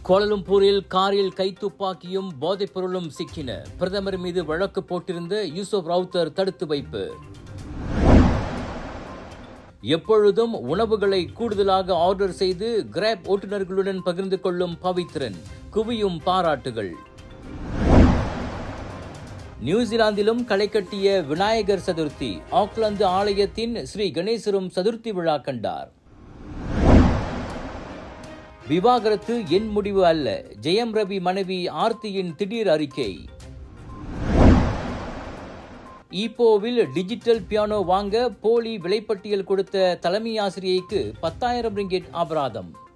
கோலலம்பூரில் காரில் கைத்துப்பாக்கியும் போதைப் பொருளும் சிக்கின பிரதமர் மீது வழக்கு போட்டிருந்த யூசுப் ரவுத்தர் தடுத்து வைப்பு எப்பொழுதும் உணவுகளை கூடுதலாக ஆர்டர் செய்து கிராப் ஓட்டுநர்களுடன் பகிர்ந்து கொள்ளும் பவித்ரன் குவியும் பாராட்டுகள் நியூசிலாந்திலும் களை கட்டிய விநாயகர் சதுர்த்தி ஆக்லாந்து ஆலயத்தின் ஸ்ரீ கணேசரும் சதுர்த்தி விழா கண்டார் விவாகரத்து என் முடிவு அல்ல ஜெயம் ரவி மனைவி ஆர்த்தியின் திடீர் அறிக்கை ஈப்போவில் டிஜிட்டல் பியானோ வாங்க போலி விலைப்பட்டியல் கொடுத்த தலைமை ஆசிரியைக்கு பத்தாயிரம் ரிங்கெட் அபராதம்